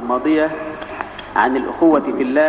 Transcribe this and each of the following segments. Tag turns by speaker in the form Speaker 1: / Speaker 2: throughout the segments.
Speaker 1: الماضية عن الأخوة في الله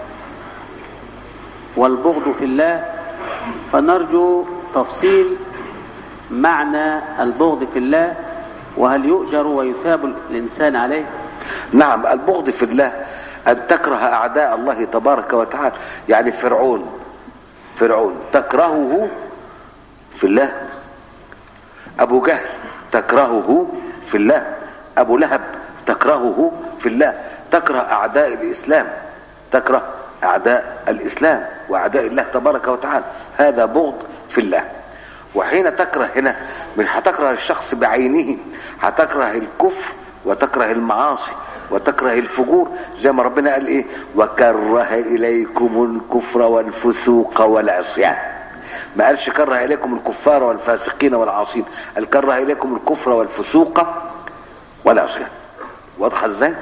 Speaker 1: والبغض في الله فنرجو تفصيل معنى البغض في الله وهل يؤجر ويثاب الإنسان عليه
Speaker 2: نعم البغض في الله أن تكره أعداء الله تبارك وتعالى يعني فرعون فرعون تكرهه في الله أبو جهل تكرهه في الله أبو لهب تكرهه في الله تكره أعداء الإسلام تكره أعداء الإسلام وأعداء الله تبارك وتعالى هذا بغض في الله وحين تكره هنا مش هتكره الشخص بعينه هتكره الكفر وتكره المعاصي وتكره الفجور زي ما ربنا قال ايه وكره اليكم الكفر والفسوق والعصيان ما قالش كره اليكم الكفار والفاسقين والعاصين قال كره اليكم الكفر والفسوق والعصيان واضحه ازاي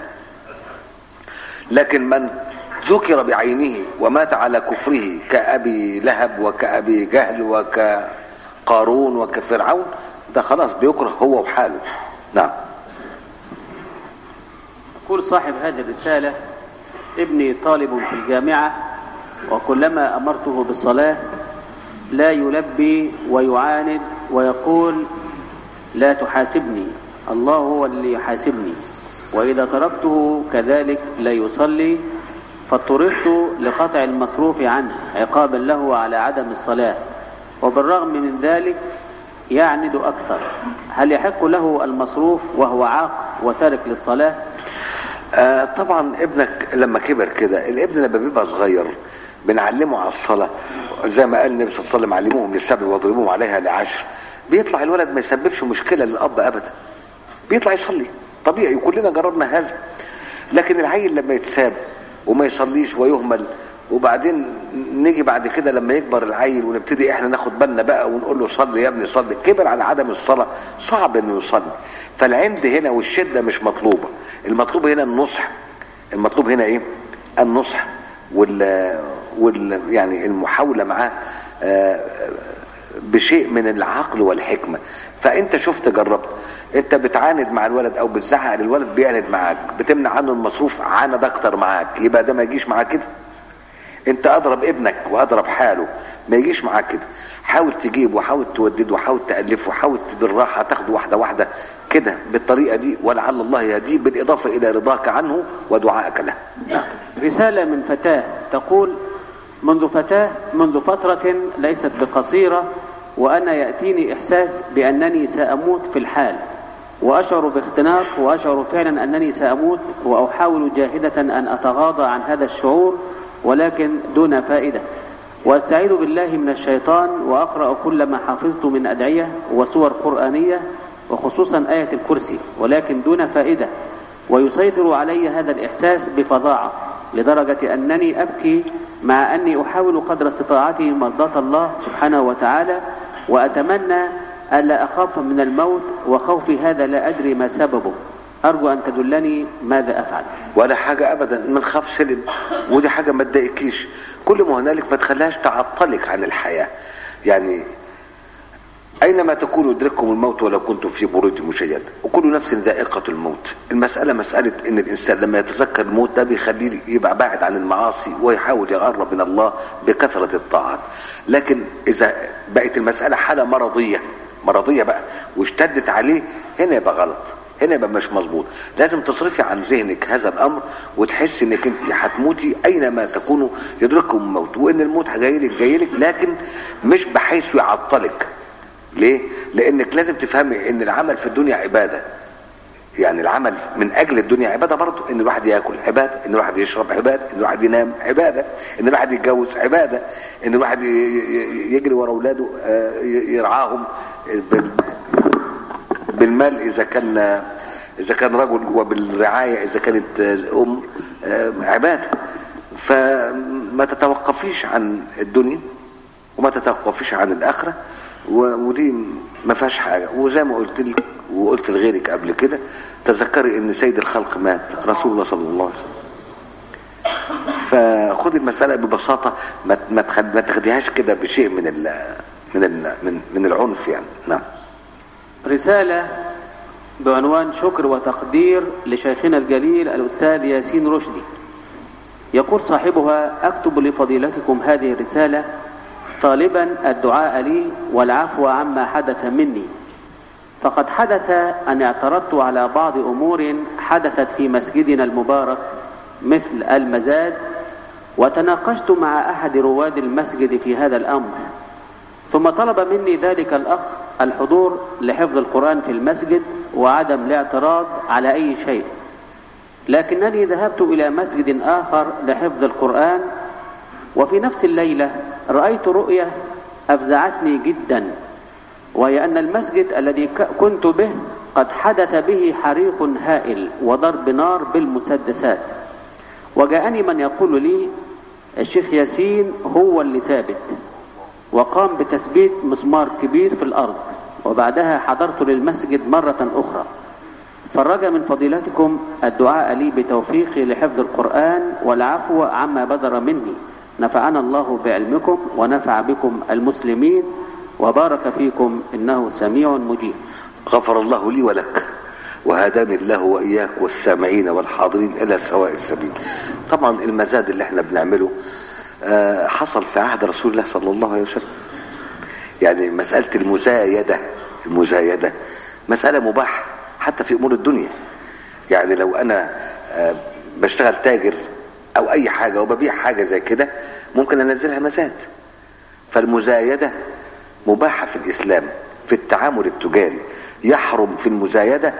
Speaker 2: لكن من ذكر بعينه ومات على كفره كأبي لهب وكأبي جهل وكقارون وكفرعون ده خلاص بيكره هو وحاله نعم
Speaker 1: يقول صاحب هذه الرسالة ابني طالب في الجامعة وكلما أمرته بالصلاة لا يلبي ويعاند ويقول لا تحاسبني الله هو اللي يحاسبني وإذا تركته كذلك لا يصلي فاضطررت لقطع المصروف عنه عقابا له على عدم الصلاة وبالرغم من ذلك يعند أكثر هل يحق له المصروف وهو عاق وتارك للصلاة
Speaker 2: آه طبعا ابنك لما كبر كده الابن لما بيبقى صغير بنعلمه على الصلاة زي ما قال النبي صلى الله عليه وسلم علموهم للسبع واضربوهم عليها لعشر بيطلع الولد ما يسببش مشكلة للأب أبدا بيطلع يصلي طبيعي وكلنا جربنا هذا لكن العيل لما يتساب وما يصليش ويهمل وبعدين نيجي بعد كده لما يكبر العيل ونبتدي احنا ناخد بالنا بقى ونقول له صلي يا ابني صلي كبر على عدم الصلاة صعب انه يصلي فالعند هنا والشدة مش مطلوبة المطلوب هنا النصح المطلوب هنا ايه النصح وال, وال يعني المحاولة معاه آه، بشيء من العقل والحكمة فانت شفت جربت انت بتعاند مع الولد او بتزعق للولد بيعند معاك بتمنع عنه المصروف عاند اكتر معاك يبقى ده ما يجيش معاك كده انت اضرب ابنك واضرب حاله ما يجيش معاك كده حاول تجيب وحاول تودد وحاول تألف وحاول بالراحة تاخده واحدة واحدة كده بالطريقة دي ولعل الله يهديه بالإضافة إلى رضاك عنه ودعائك له نعم.
Speaker 1: رسالة من فتاة تقول منذ فتاة منذ فترة ليست بقصيرة وأنا يأتيني إحساس بأنني سأموت في الحال وأشعر باختناق وأشعر فعلا أنني سأموت وأحاول جاهدة أن أتغاضى عن هذا الشعور ولكن دون فائدة وأستعيذ بالله من الشيطان وأقرأ كل ما حفظت من أدعية وسور قرآنية وخصوصا آية الكرسي ولكن دون فائدة ويسيطر علي هذا الإحساس بفظاعة لدرجة أنني أبكي مع أني أحاول قدر استطاعتي مرضاة الله سبحانه وتعالى وأتمنى ألا أخاف من الموت وخوفي هذا لا أدري ما سببه أرجو أن تدلني ماذا أفعل
Speaker 2: ولا حاجة أبدا ما نخاف سلم ودي حاجة ما تضايقكيش كل ما هنالك ما تخليهاش تعطلك عن الحياة يعني أينما تكونوا يدرككم الموت ولو كنتم في بروج مشيدة وكل نفس ذائقة الموت المسألة مسألة إن الإنسان لما يتذكر الموت ده بيخليه يبقى بعد عن المعاصي ويحاول يقرب من الله بكثرة الطاعات لكن إذا بقت المسألة حالة مرضية مرضية بقى واشتدت عليه هنا يبقى غلط هنا يبقى مش مظبوط لازم تصرفي عن ذهنك هذا الامر وتحسي انك انت هتموتي اينما تكونوا يدرككم الموت وان الموت جايلك جايلك لكن مش بحيث يعطلك ليه لانك لازم تفهمي ان العمل في الدنيا عباده يعني العمل من اجل الدنيا عباده برضه ان الواحد ياكل عباده ان الواحد يشرب عباده ان الواحد ينام عباده ان الواحد يتجوز عباده ان الواحد يجري ورا اولاده يرعاهم بالمال اذا كان اذا كان رجل وبالرعايه اذا كانت ام عباده فما تتوقفيش عن الدنيا وما تتوقفيش عن الاخره ودي ما فيهاش حاجه وزي ما قلت لك وقلت لغيرك قبل كده تذكري ان سيد الخلق مات رسول الله صلى الله عليه وسلم فخدي المساله ببساطه ما ما ما تاخديهاش كده بشيء من ال من ال من من العنف يعني نعم
Speaker 1: رسالة بعنوان شكر وتقدير لشيخنا الجليل الأستاذ ياسين رشدي يقول صاحبها أكتب لفضيلتكم هذه الرسالة طالبا الدعاء لي والعفو عما حدث مني فقد حدث أن اعترضت على بعض أمور حدثت في مسجدنا المبارك مثل المزاد وتناقشت مع أحد رواد المسجد في هذا الأمر ثم طلب مني ذلك الأخ الحضور لحفظ القرآن في المسجد وعدم الاعتراض على أي شيء لكنني ذهبت إلى مسجد آخر لحفظ القرآن وفي نفس الليلة رأيت رؤية أفزعتني جدا وهي أن المسجد الذي كنت به قد حدث به حريق هائل وضرب نار بالمسدسات وجاءني من يقول لي الشيخ ياسين هو اللي ثابت وقام بتثبيت مسمار كبير في الأرض وبعدها حضرت للمسجد مرة أخرى فرجى من فضيلتكم الدعاء لي بتوفيقي لحفظ القرآن والعفو عما بدر مني نفعنا الله بعلمكم ونفع بكم المسلمين وبارك فيكم إنه سميع مجيب
Speaker 2: غفر الله لي ولك وهداني الله وإياك والسامعين والحاضرين إلى سواء السبيل طبعا المزاد اللي احنا بنعمله آه، حصل في عهد رسول الله صلى الله عليه وسلم يعني مسألة المزايدة المزايدة مسألة مباحة حتى في أمور الدنيا يعني لو أنا آه، بشتغل تاجر أو أي حاجة وببيع حاجة زي كده ممكن أنزلها مزاد فالمزايدة مباحة في الإسلام في التعامل التجاري يحرم في المزايدة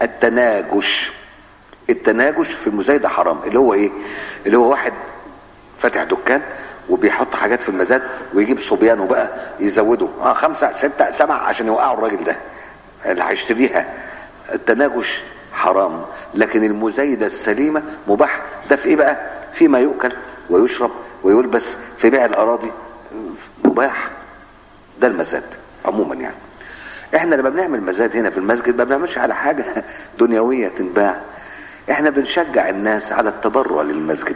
Speaker 2: التناجش التناجش في المزايدة حرام اللي هو ايه اللي هو واحد فاتح دكان وبيحط حاجات في المزاد ويجيب صبيانه بقى يزودوا اه خمسة ستة سبعة عشان يوقعوا الراجل ده اللي هيشتريها التناجش حرام لكن المزايدة السليمة مباح ده في ايه بقى فيما يؤكل ويشرب ويلبس في بيع الاراضي مباح ده المزاد عموما يعني احنا لما بنعمل مزاد هنا في المسجد ما بنعملش على حاجة دنيوية تنباع احنا بنشجع الناس على التبرع للمسجد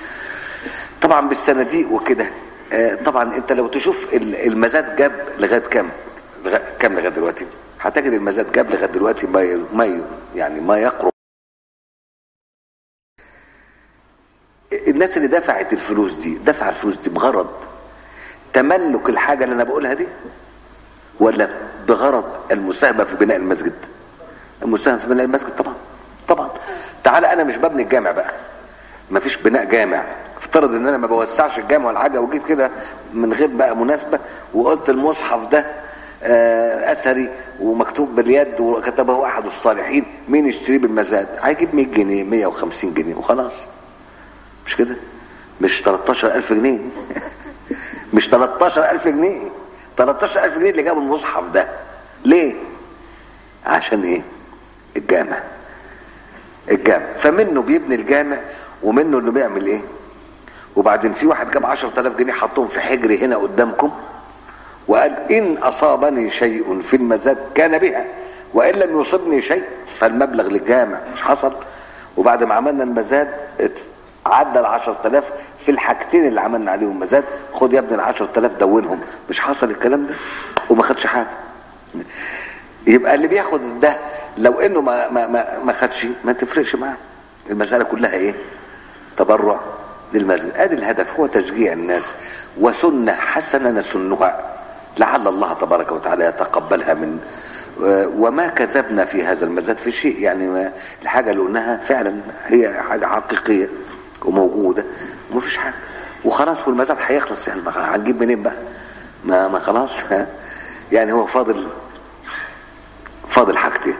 Speaker 2: طبعا بالصناديق وكده اه طبعا انت لو تشوف المزاد جاب لغايه كام لغايه كام لغايه دلوقتي هتجد المزاد جاب لغايه دلوقتي ما ما يعني ما يقرب الناس اللي دفعت الفلوس دي دفع الفلوس دي بغرض تملك الحاجه اللي انا بقولها دي ولا بغرض المساهمه في بناء المسجد المساهمه في بناء المسجد طبعا طبعا تعالى انا مش ببني الجامع بقى ما فيش بناء جامع افترض ان انا ما بوسعش الجامع ولا حاجه وجيت كده من غير بقى مناسبه وقلت المصحف ده آه اثري ومكتوب باليد وكتبه احد الصالحين مين يشتريه بالمزاد هيجيب 100 جنيه 150 جنيه وخلاص مش كده مش 13000 جنيه مش 13000 جنيه 13000 جنيه اللي جابوا المصحف ده ليه عشان ايه الجامع الجامع فمنه بيبني الجامع ومنه انه بيعمل ايه وبعدين في واحد جاب 10000 جنيه حطهم في حجر هنا قدامكم وقال ان اصابني شيء في المزاد كان بها وان لم يصبني شيء فالمبلغ للجامع مش حصل وبعد ما عملنا المزاد عدى ال 10000 في الحاجتين اللي عملنا عليهم مزاد خد يا ابني ال 10000 دونهم مش حصل الكلام ده وما خدش حاجه يبقى اللي بياخد ده لو انه ما ما ما, ما خدش ما تفرقش معاه المساله كلها ايه تبرع للمسجد ادي الهدف هو تشجيع الناس وسنه حسنه نسنها لعل الله تبارك وتعالى يتقبلها من وما كذبنا في هذا المزاد في شيء يعني ما الحاجه اللي قلناها فعلا هي حاجه حقيقيه وموجوده ومفيش حاجه وخلاص والمزاد هيخلص يعني هنجيب منين بقى ما ما خلاص يعني هو فاضل فاضل حاجتين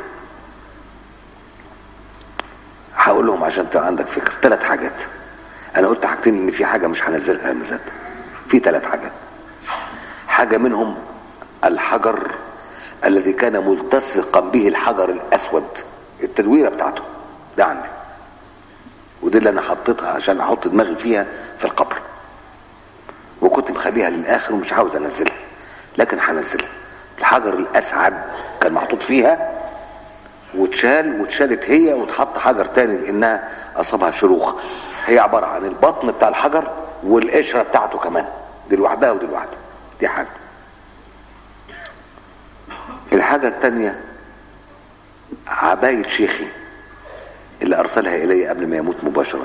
Speaker 2: هقول لهم عشان تبقى عندك فكر ثلاث حاجات انا قلت حاجتين ان في حاجه مش هنزلها المزاد في ثلاث حاجات حاجه منهم الحجر الذي كان ملتصقا به الحجر الاسود التدويره بتاعته ده عندي ودي اللي انا حطيتها عشان احط دماغي فيها في القبر وكنت مخليها للاخر ومش عاوز انزلها لكن هنزلها الحجر الاسعد كان محطوط فيها واتشال واتشالت هي واتحط حجر تاني لانها اصابها شروخ هي عباره عن البطن بتاع الحجر والقشره بتاعته كمان دي لوحدها ودي لوحدها دي حاجه الحاجه التانيه عباية شيخي اللي أرسلها إلي قبل ما يموت مباشرة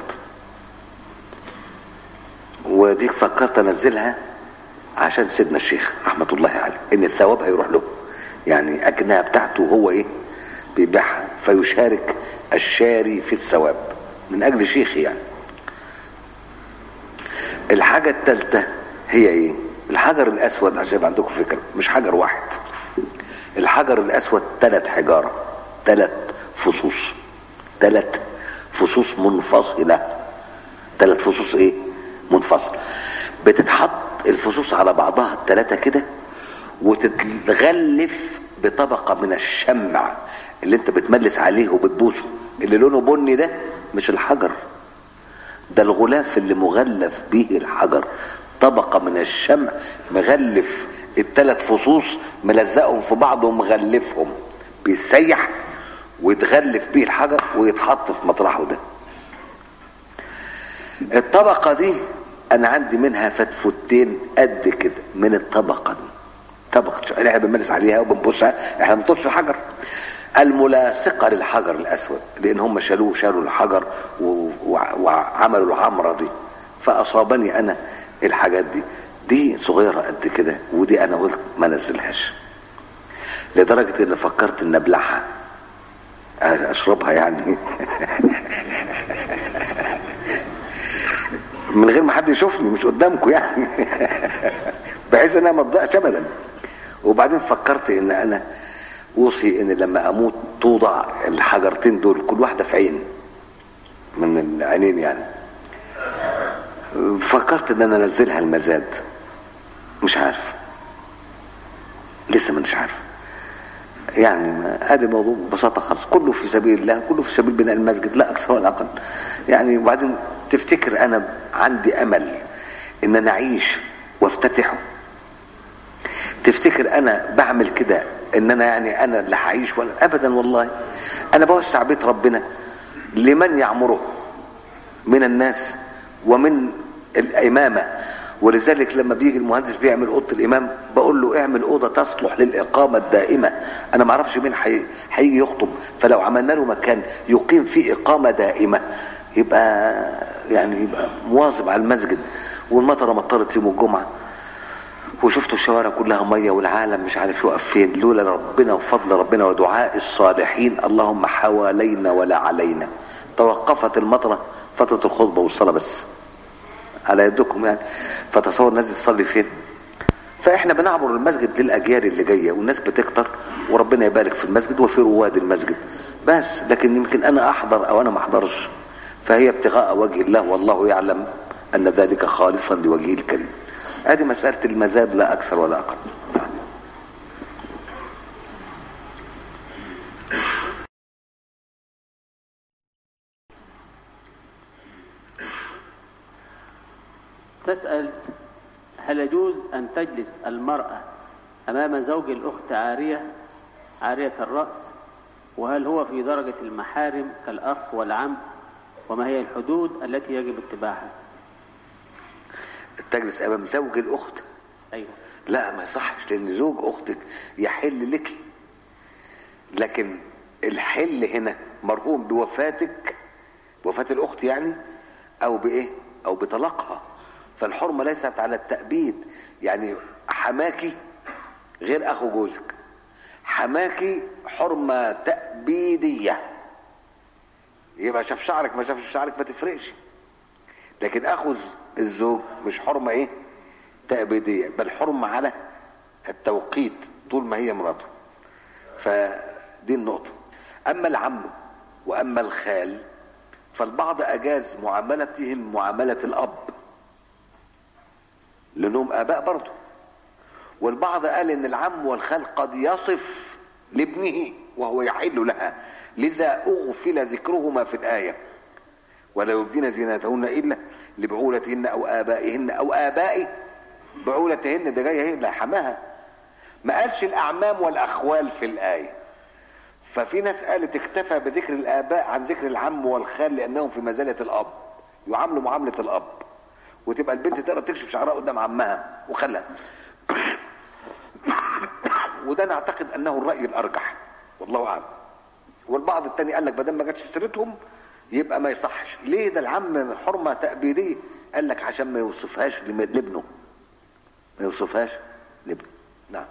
Speaker 2: ودي فكرت أنزلها عشان سيدنا الشيخ رحمة الله عليه إن الثواب هيروح له يعني أكنها بتاعته هو إيه بيبيعها فيشارك الشاري في الثواب من أجل شيخي يعني الحاجة الثالثة هي إيه الحجر الأسود عشان يبقى عندكم فكرة مش حجر واحد الحجر الأسود ثلاث حجارة ثلاث فصوص ثلاث فصوص منفصلة ثلاث فصوص ايه منفصلة بتتحط الفصوص على بعضها الثلاثة كده وتتغلف بطبقة من الشمع اللي انت بتملس عليه وبتبوسه اللي لونه بني ده مش الحجر ده الغلاف اللي مغلف به الحجر طبقة من الشمع مغلف الثلاث فصوص ملزقهم في بعض ومغلفهم بيسيح ويتغلف بيه الحجر ويتحط في مطرحه ده الطبقة دي انا عندي منها فتفتين قد كده من الطبقة دي طبقة احنا بنمارس عليها وبنبصها احنا بنطبش الحجر الملاصقة للحجر الاسود لان هم شالوه شالوا الحجر و... و... وعملوا العمرة دي فاصابني انا الحاجات دي دي صغيرة قد كده ودي انا قلت ما نزلهاش لدرجة ان فكرت ان ابلعها اشربها يعني من غير ما حد يشوفني مش قدامكم يعني بحيث انها ما تضيعش ابدا وبعدين فكرت ان انا اوصي ان لما اموت توضع الحجرتين دول كل واحده في عين من العينين يعني فكرت ان انا انزلها المزاد مش عارف لسه مش عارف يعني ادي الموضوع ببساطه خالص كله في سبيل الله كله في سبيل بناء المسجد لا اكثر ولا اقل يعني وبعدين تفتكر انا عندي امل ان انا اعيش وافتتحه تفتكر انا بعمل كده ان انا يعني انا اللي هعيش ولا ابدا والله انا بوسع بيت ربنا لمن يعمره من الناس ومن الامامه ولذلك لما بيجي المهندس بيعمل اوضه الامام بقول له اعمل اوضه تصلح للاقامه الدائمه انا ما اعرفش مين هيجي يخطب فلو عملنا له مكان يقيم فيه اقامه دائمه يبقى يعني يبقى مواظب على المسجد والمطره مطرت يوم الجمعه وشفتوا الشوارع كلها ميه والعالم مش عارف يقف فين لولا ربنا وفضل ربنا ودعاء الصالحين اللهم حوالينا ولا علينا توقفت المطره فتره الخطبه والصلاه بس على يدكم يعني فتصور الناس تصلي فين فاحنا بنعبر المسجد للاجيال اللي جايه والناس بتكتر وربنا يبارك في المسجد وفي رواد المسجد بس لكن يمكن انا احضر او انا ما احضرش فهي ابتغاء وجه الله والله يعلم ان ذلك خالصا لوجهه الكريم ادي مساله المزاد لا اكثر ولا اقل
Speaker 1: تسأل هل يجوز أن تجلس المرأة أمام زوج الأخت عارية عارية الرأس وهل هو في درجة المحارم كالأخ والعم وما هي الحدود التي يجب اتباعها
Speaker 2: تجلس امام زوج الاخت
Speaker 1: أيوة
Speaker 2: لا ما يصحش لان زوج اختك يحل لك لكن الحل هنا مرهون بوفاتك وفاة الاخت يعني او بايه او بطلاقها فالحرمة ليست على التأبيد يعني حماكي غير اخو جوزك حماكي حرمة تأبيدية يبقى شاف شعرك ما شافش شعرك ما تفرقش لكن اخو الزوج مش حرمة ايه تأبيدية بل حرمة على التوقيت طول ما هي مراته فدي النقطة اما العم واما الخال فالبعض اجاز معاملتهم معاملة الاب لانهم اباء برضه والبعض قال ان العم والخال قد يصف لابنه وهو يحل لها لذا اغفل ذكرهما في الايه ولا يبدين زينتهن الا لبعولتهن او ابائهن او اباء بعولتهن ده جايه هي اللي حماها ما قالش الاعمام والاخوال في الايه ففي ناس قالت اكتفى بذكر الاباء عن ذكر العم والخال لانهم في منزله الاب يعاملوا معامله الاب وتبقى البنت تقدر تكشف شعرها قدام عمها وخالها وده نعتقد انه الراي الارجح والله اعلم والبعض التاني قال لك بدل ما جاتش سيرتهم يبقى ما يصحش ليه ده العم حرمه تأبيديه قال لك عشان ما يوصفهاش لم- لابنه ما يوصفهاش لابنه نعم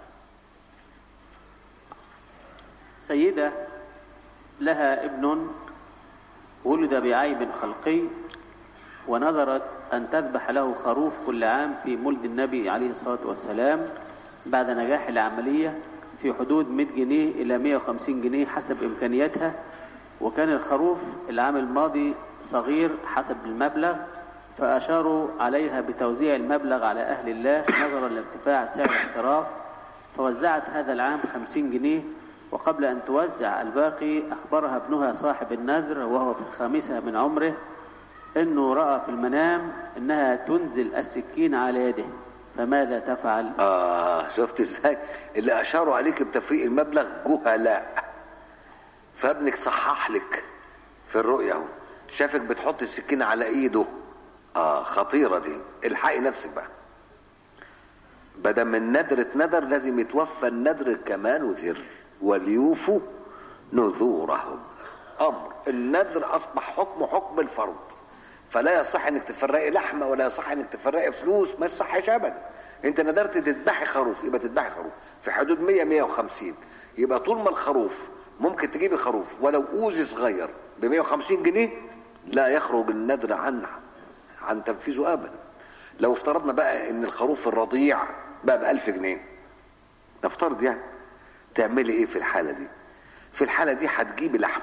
Speaker 1: سيدة لها ابن ولد بعيب خلقي ونظرت أن تذبح له خروف كل عام في مولد النبي عليه الصلاة والسلام بعد نجاح العملية في حدود 100 جنيه إلى 150 جنيه حسب إمكانياتها وكان الخروف العام الماضي صغير حسب المبلغ فأشاروا عليها بتوزيع المبلغ على أهل الله نظرا لارتفاع سعر الاحتراف فوزعت هذا العام 50 جنيه وقبل أن توزع الباقي أخبرها ابنها صاحب النذر وهو في الخامسة من عمره أنه رأى في المنام أنها تنزل السكين على يده فماذا تفعل؟
Speaker 2: اه شفت ازاي اللي اشاروا عليك بتفريق المبلغ جهلاء فابنك صحح لك في الرؤيا اهو شافك بتحط السكينه على ايده اه خطيره دي الحقي نفسك بقى بدل من الندر اتندر لازم يتوفى الندر كمان وزر وليوفوا نذورهم امر النذر اصبح حكم حكم الفرض فلا يصح انك تفرقي لحمه ولا يصح انك تفرقي فلوس ما يصحش ابدا انت ندرت تذبحي خروف يبقى تذبحي خروف في حدود 100 150 يبقى طول ما الخروف ممكن تجيبي خروف ولو اوزي صغير ب 150 جنيه لا يخرج النذر عن عن تنفيذه ابدا لو افترضنا بقى ان الخروف الرضيع بقى ب 1000 جنيه نفترض يعني تعملي ايه في الحاله دي في الحاله دي هتجيبي لحم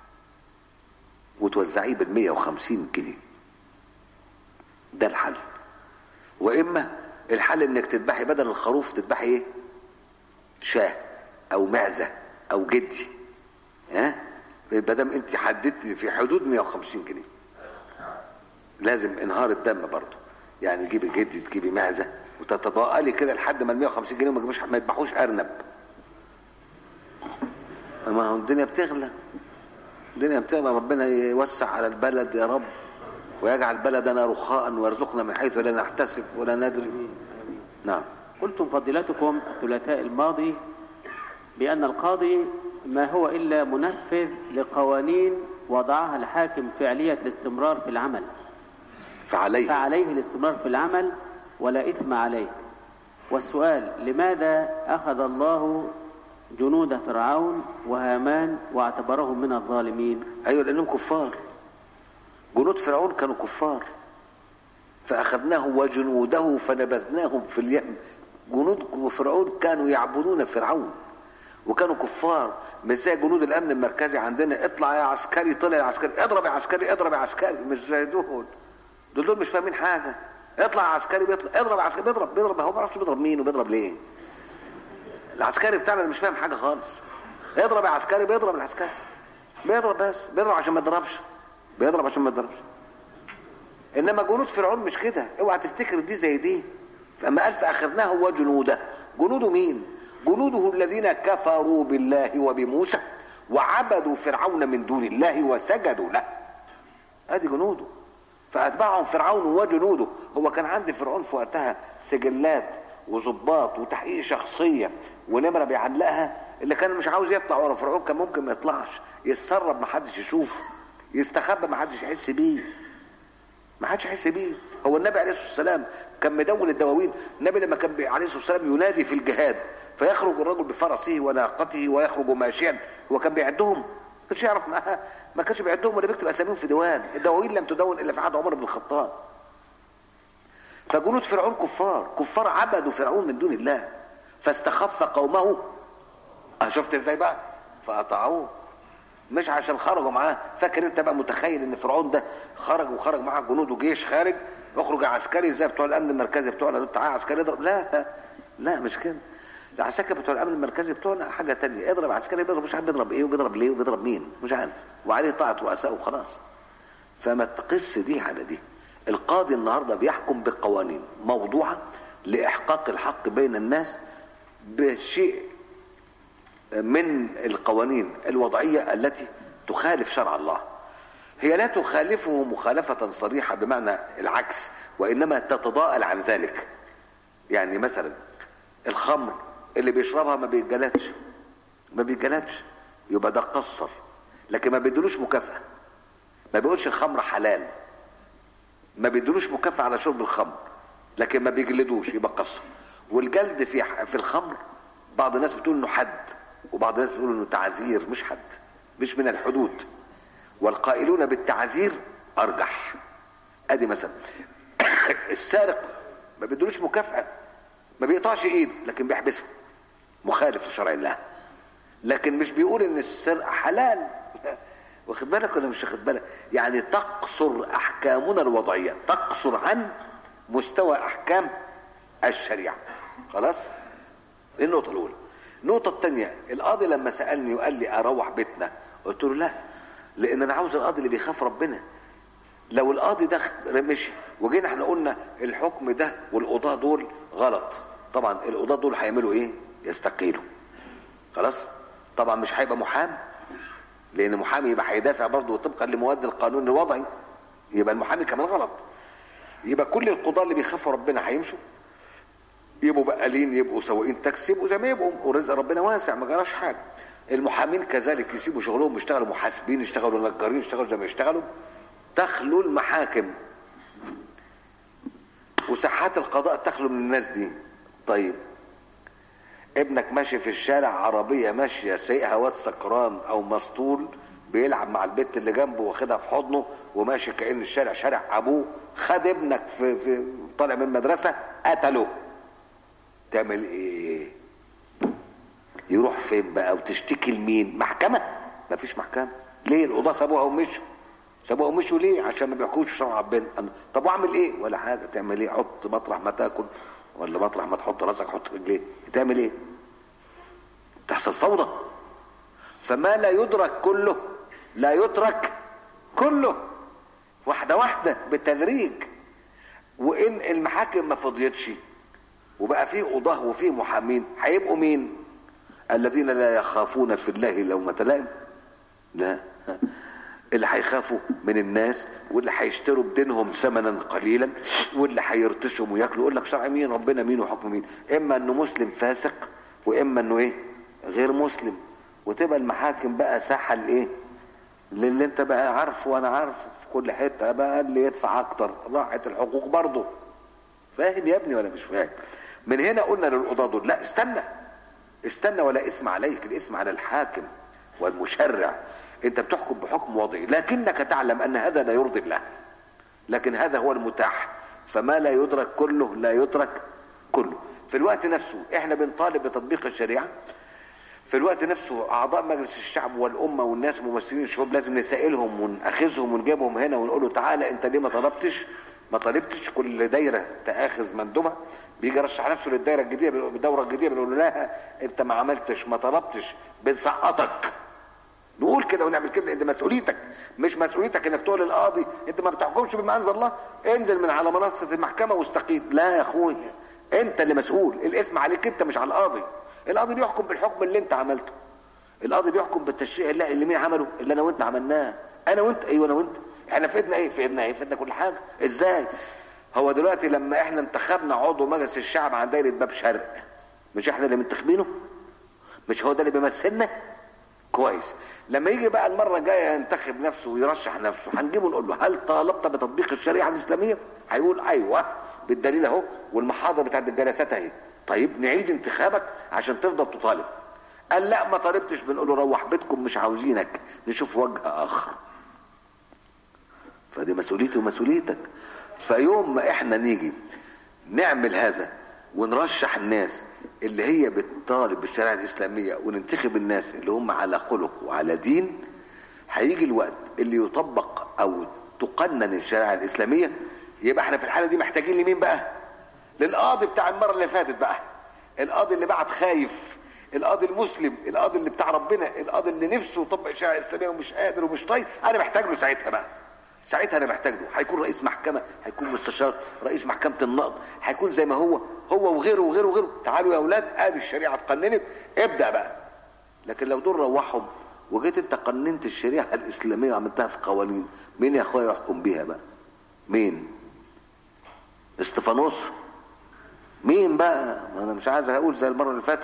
Speaker 2: وتوزعيه بال 150 جنيه ده الحل واما الحل انك تذبحي بدل الخروف تذبحي ايه شاه او معزه او جدي ها ما دام انت حددتي في حدود 150 جنيه لازم انهار الدم برضه يعني تجيبي جدي تجيبي معزه وتتضاءلي كده لحد ما ال 150 جنيه ما يجيبوش ما يذبحوش ارنب ما هو الدنيا بتغلى الدنيا بتغلى ربنا يوسع على البلد يا رب ويجعل بلدنا رخاء ويرزقنا من حيث لا نحتسب ولا ندري نعم
Speaker 1: قلتم فضيلتكم الثلاثاء الماضي بأن القاضي ما هو إلا منفذ لقوانين وضعها الحاكم فعلية الاستمرار في العمل
Speaker 2: فعليه
Speaker 1: فعليه الاستمرار في العمل ولا إثم عليه والسؤال لماذا أخذ الله جنود فرعون وهامان واعتبرهم من الظالمين
Speaker 2: ايوه لانهم كفار جنود فرعون كانوا كفار فاخذناه وجنوده فنبذناهم في اليم جنود فرعون كانوا يعبدون فرعون وكانوا كفار مش زي جنود الامن المركزي عندنا اطلع يا عسكري طلع يا عسكري اضرب يا عسكري اضرب يا عسكري مش زي دول دول دول مش فاهمين حاجه اطلع يا عسكري بيطلع اضرب يا عسكري بيضرب بيضرب هو ما يعرفش بيضرب مين وبيضرب ليه العسكري بتاعنا ده مش فاهم حاجه خالص اضرب يا عسكري بيضرب العسكري بيضرب بس بيضرب عشان ما يضربش بيضرب عشان ما يضربش انما جنود فرعون مش كده اوعى تفتكر دي زي دي لما قال فاخذناه وجنوده جنوده مين جنوده الذين كفروا بالله وبموسى وعبدوا فرعون من دون الله وسجدوا له ادي جنوده فاتبعهم فرعون وجنوده هو كان عند فرعون في وقتها سجلات وظباط وتحقيق شخصيه ونمره بيعلقها اللي كان مش عاوز يطلع ورا فرعون كان ممكن ما يطلعش يتسرب ما حدش يشوفه يستخبى ما حدش يحس بيه ما حدش يحس بيه هو النبي عليه الصلاه والسلام كان مدون الدواوين النبي لما كان عليه الصلاه والسلام ينادي في الجهاد فيخرج الرجل بفرسه وناقته ويخرج ماشيا هو كان بيعدهم ما كانش يعرف ما, ما كانش بيعدهم ولا بيكتب اساميهم في ديوان الدواوين لم تدون الا في عهد عمر بن الخطاب فجنود فرعون كفار كفار عبدوا فرعون من دون الله فاستخف قومه اه شفت ازاي بقى فاطاعوه مش عشان خرجوا معاه فاكر انت بقى متخيل ان فرعون ده خرج وخرج معاه جنود وجيش خارج اخرج يا عسكري زي بتوع الامن المركزي بتوعنا دول تعالى عسكري اضرب لا لا مش كده العساكر بتوع الامن المركزي بتوعنا حاجه تانية اضرب عسكري بيضرب مش عارف بيضرب ايه وبيضرب ليه وبيضرب مين مش عارف وعليه طاعه رؤساء وخلاص فما تقص دي على دي القاضي النهارده بيحكم بقوانين موضوعه لاحقاق الحق بين الناس بشيء من القوانين الوضعيه التي تخالف شرع الله هي لا تخالفه مخالفه صريحه بمعنى العكس وانما تتضاءل عن ذلك يعني مثلا الخمر اللي بيشربها ما بيتجلدش ما بيتجلدش يبقى ده قصر لكن ما بيدلوش مكافأة ما بيقولش الخمر حلال ما بيدلوش مكافأة على شرب الخمر لكن ما بيجلدوش يبقى قصر والجلد في في الخمر بعض الناس بتقول انه حد وبعض الناس بتقول انه تعزير مش حد مش من الحدود والقائلون بالتعزير ارجح ادي مثلا السارق ما بيدلوش مكافأة ما بيقطعش ايده لكن بيحبسه مخالف لشرع الله لكن مش بيقول ان السرقه حلال واخد بالك ولا مش واخد بالك يعني تقصر احكامنا الوضعيه تقصر عن مستوى احكام الشريعه خلاص دي النقطه الاولى النقطه الثانيه القاضي لما سالني وقال لي اروح بيتنا قلت له لا لان انا عاوز القاضي اللي بيخاف ربنا لو القاضي ده مشي وجينا احنا قلنا الحكم ده والقضاة دول غلط طبعا القضاة دول هيعملوا ايه يستقيلوا خلاص طبعا مش هيبقى محامي لان محامي يبقى هيدافع برضه طبقا لمواد القانون الوضعي يبقى المحامي كمان غلط يبقى كل القضاة اللي بيخافوا ربنا هيمشوا يبقوا بقالين يبقوا سواقين تاكسي يبقوا زي ما يبقوا ورزق ربنا واسع ما جراش حاجه المحامين كذلك يسيبوا شغلهم يشتغلوا محاسبين يشتغلوا نجارين يشتغلوا زي ما يشتغلوا تخلو المحاكم وساحات القضاء تخلو من الناس دي طيب ابنك ماشي في الشارع عربية ماشية سايقها واد سكران او مسطول بيلعب مع البت اللي جنبه واخدها في حضنه وماشي كأن الشارع شارع ابوه خد ابنك في, في طالع من المدرسة قتله تعمل ايه يروح فين بقى وتشتكي لمين محكمة مفيش محكمة ليه القضاة سابوها ومشوا سابوها ومشوا ليه عشان ما بيحكوش شرع ربنا طب واعمل ايه ولا حاجة تعمل ايه حط مطرح ما تاكل ولا مطرح ما تحط راسك حط رجليه تعمل ايه تحصل فوضى فما لا يدرك كله لا يترك كله واحدة واحدة بالتدريج وان المحاكم ما فضيتش وبقى فيه قضاه وفيه محامين هيبقوا مين الذين لا يخافون في الله لومة لائم لا اللي هيخافوا من الناس واللي هيشتروا بدينهم ثمنا قليلا واللي هيرتشوا وياكلوا يقول لك شرع مين ربنا مين وحكم مين اما انه مسلم فاسق واما انه ايه غير مسلم وتبقى المحاكم بقى ساحه لايه للي انت بقى عارفه وانا عارفه في كل حته بقى اللي يدفع اكتر راحت الحقوق برضه فاهم يا ابني ولا مش فاهم من هنا قلنا للقضاة دول لا استنى استنى ولا اسم عليك الاسم على الحاكم والمشرع انت بتحكم بحكم وضعي لكنك تعلم ان هذا لا يرضي الله لكن هذا هو المتاح فما لا يدرك كله لا يترك كله في الوقت نفسه احنا بنطالب بتطبيق الشريعه في الوقت نفسه اعضاء مجلس الشعب والامه والناس ممثلين الشعوب لازم نسائلهم ونأخذهم ونجيبهم هنا ونقول له تعالى انت ليه ما طلبتش ما طالبتش كل دايره تاخذ مندوبها بيجي يرشح نفسه للدايره الجديده بالدوره الجديده بنقول له لا انت ما عملتش ما طلبتش بنسقطك نقول كده ونعمل كده انت مسؤوليتك مش مسؤوليتك انك تقول للقاضي انت ما بتحكمش بما انزل الله انزل من على منصه المحكمه واستقيل لا يا اخويا انت اللي مسؤول الاسم عليك انت مش على القاضي القاضي بيحكم بالحكم اللي انت عملته القاضي بيحكم بالتشريع اللي, اللي مين عمله اللي انا وانت عملناه انا وانت ايوه انا وانت احنا في ايدنا ايه في ايدنا ايه في ايدنا كل حاجه ازاي هو دلوقتي لما احنا انتخبنا عضو مجلس الشعب عن دايره باب شرق مش احنا اللي منتخبينه مش هو ده اللي بيمثلنا كويس لما يجي بقى المره الجايه ينتخب نفسه ويرشح نفسه هنجيبه نقول له هل طالبت بتطبيق الشريعه الاسلاميه هيقول ايوه بالدليل اهو والمحاضره بتاعت الجلسات اهي طيب نعيد انتخابك عشان تفضل تطالب قال لا ما طالبتش بنقول له روح بيتكم مش عاوزينك نشوف وجه اخر فدي مسؤوليتي ومسؤوليتك فيوم ما احنا نيجي نعمل هذا ونرشح الناس اللي هي بتطالب بالشريعه الاسلاميه وننتخب الناس اللي هم على خلق وعلى دين هيجي الوقت اللي يطبق او تقنن الشريعه الاسلاميه يبقى احنا في الحاله دي محتاجين لمين بقى للقاضي بتاع المره اللي فاتت بقى القاضي اللي بعد خايف القاضي المسلم القاضي اللي بتاع ربنا القاضي اللي نفسه يطبق الشريعه الاسلاميه ومش قادر ومش طايق انا محتاج له ساعتها بقى ساعتها انا محتاج له هيكون رئيس محكمه هيكون مستشار رئيس محكمه النقض هيكون زي ما هو هو وغيره وغيره وغيره تعالوا يا اولاد ادي الشريعه اتقننت ابدا بقى لكن لو دول روحهم وجيت انت قننت الشريعه الاسلاميه وعملتها في قوانين مين يا اخويا يحكم بيها بقى مين استفانوس مين بقى انا مش عايز اقول زي المره اللي فاتت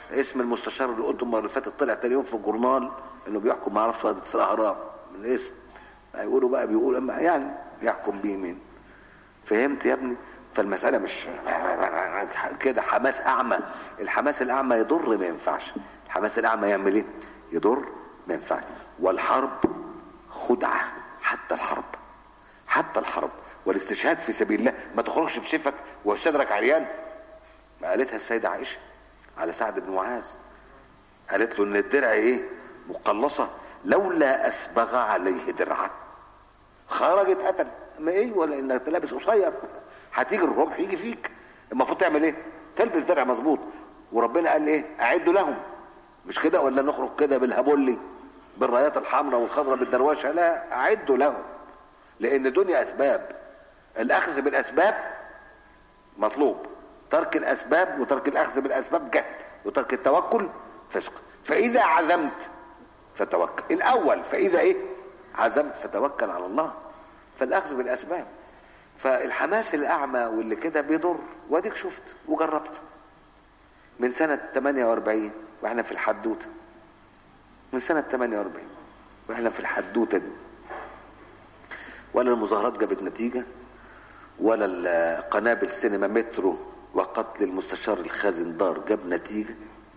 Speaker 2: اسم المستشار اللي قلته المره اللي فاتت طلع تاني يوم في الجورنال انه بيحكم ما اعرفش في الاهرام من الاسم هيقولوا بقى بيقول اما يعني يحكم بيه مين فهمت يا ابني فالمسألة مش كده حماس أعمى الحماس الأعمى يضر ما ينفعش الحماس الأعمى يعمل إيه يضر ما ينفعش والحرب خدعة حتى الحرب حتى الحرب والاستشهاد في سبيل الله ما تخرجش بسيفك وصدرك عريان ما قالتها السيدة عائشة على سعد بن معاذ قالت له ان الدرع ايه مقلصة لولا اسبغ عليه درعا خرجت قتل ما ايه ولا انك لابس قصير هتيجي الرمح يجي فيك المفروض تعمل ايه تلبس درع مظبوط وربنا قال ايه اعدوا لهم مش كده ولا نخرج كده بالهبولي بالرايات الحمراء والخضراء بالدروشه لا اعدوا لهم لان الدنيا اسباب الاخذ بالاسباب مطلوب ترك الاسباب وترك الاخذ بالاسباب جهل وترك التوكل فسق فاذا عزمت فتوكل الاول فاذا ايه عزمت فتوكل على الله فالاخذ بالاسباب فالحماس الاعمى واللي كده بيضر واديك شفت وجربت من سنة 48 واحنا في الحدوتة من سنة 48 واحنا في الحدوتة دي ولا المظاهرات جابت نتيجة ولا قنابل سينما مترو وقتل المستشار الخازن دار جاب نتيجة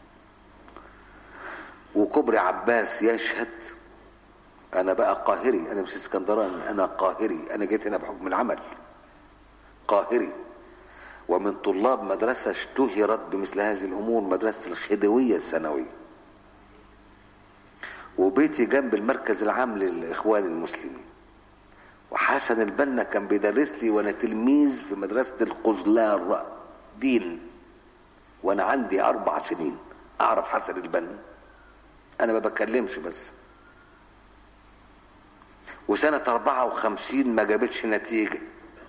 Speaker 2: وكبري عباس يشهد انا بقى قاهري انا مش اسكندراني انا قاهري انا جيت هنا بحكم العمل قاهري ومن طلاب مدرسة اشتهرت بمثل هذه الامور مدرسة الخديوية الثانوية وبيتي جنب المركز العام للاخوان المسلمين وحسن البنا كان بيدرس لي وانا تلميذ في مدرسة القزلار دين وانا عندي اربع سنين اعرف حسن البنا انا ما بكلمش بس وسنة 54 ما جابتش نتيجة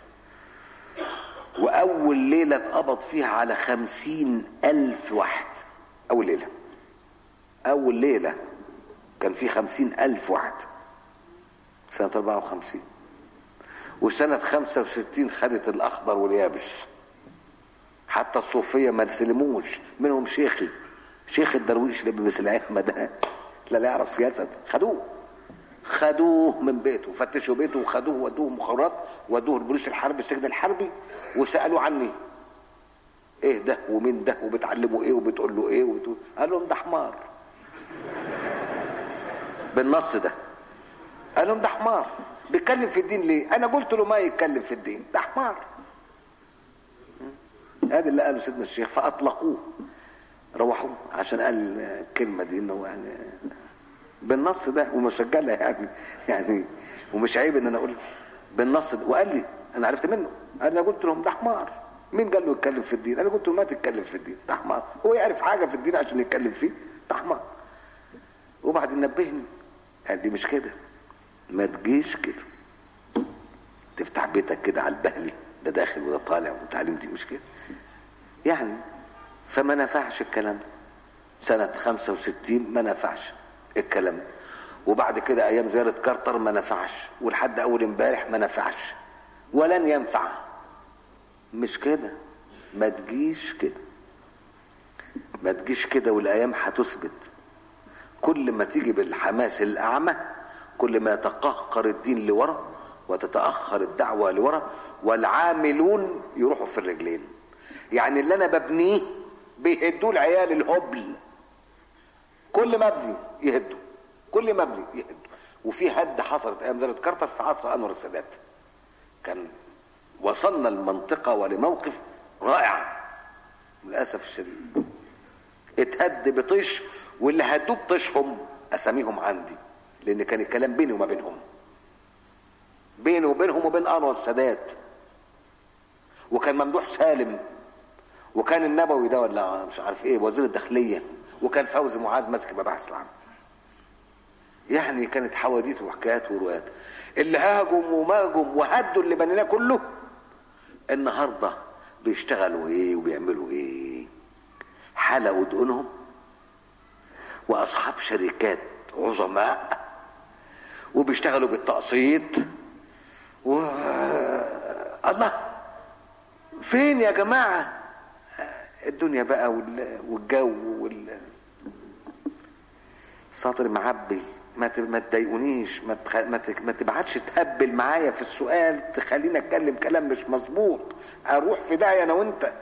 Speaker 2: وأول ليلة اتقبض فيها على خمسين ألف واحد أول ليلة أول ليلة كان في خمسين ألف واحد سنة 54 وسنة 65 خدت الأخضر واليابس حتى الصوفية ما سلموش منهم شيخي شيخ الدرويش اللي بيلبس العمة ده لا لا يعرف سياسة خدوه خدوه من بيته فتشوا بيته وخدوه ودوه مخابرات ودوه البوليس الحربي السجن الحربي وسالوا عني ايه ده ومين ده وبتعلمه ايه وبتقول له ايه وبتقول قال لهم ده حمار بالنص ده قال لهم ده حمار بيتكلم في الدين ليه انا قلت له ما يتكلم في الدين ده حمار هذا اللي قاله سيدنا الشيخ فاطلقوه روحوه عشان قال الكلمه دي انه يعني بالنص ده ومسجلة يعني يعني ومش عيب ان انا اقول بالنص ده وقال لي انا عرفت منه انا قلت لهم ده حمار مين قال له يتكلم في الدين انا قلت له ما تتكلم في الدين ده حمار هو يعرف حاجه في الدين عشان يتكلم فيه ده حمار وبعدين نبهني قال دي مش كده ما تجيش كده تفتح بيتك كده على البهلي ده داخل وده طالع وتعليم دي مش كده يعني فما نفعش الكلام ده سنة 65 ما نفعش الكلام ده وبعد كده ايام زيارة كارتر ما نفعش ولحد اول امبارح ما نفعش ولن ينفع مش كده ما تجيش كده ما تجيش كده والايام هتثبت كل ما تيجي بالحماس الاعمى كل ما يتقهقر الدين لورا وتتاخر الدعوه لورا والعاملون يروحوا في الرجلين يعني اللي انا ببنيه بيهدوه العيال الهبل كل ما ابني يهدوا كل ما ابني يهدوا وفي هد حصلت ايام زيارة كارتر في عصر انور السادات كان وصلنا المنطقة ولموقف رائع للأسف الشديد اتهد بطش واللي هدوه بطشهم اساميهم عندي لان كان الكلام بيني وما بينهم بيني وبينهم وبين انور السادات وكان ممدوح سالم وكان النبوي ده ولا مش عارف ايه وزير الداخليه وكان فوزي معاذ ماسك المباحث العامه يعني كانت حواديت وحكايات وروايات اللي هاجم وماجم وهدوا اللي بنيناه كله النهارده بيشتغلوا ايه وبيعملوا ايه حلقوا دقنهم واصحاب شركات عظماء وبيشتغلوا بالتقسيط و الله فين يا جماعه الدنيا بقى وال- والجو وال صدري معبي ما ت- ما تضايقونيش ما تخ... ما, ت... ما تبعتش تهبل معايا في السؤال تخليني اتكلم كلام مش مظبوط اروح في داهيه انا وانت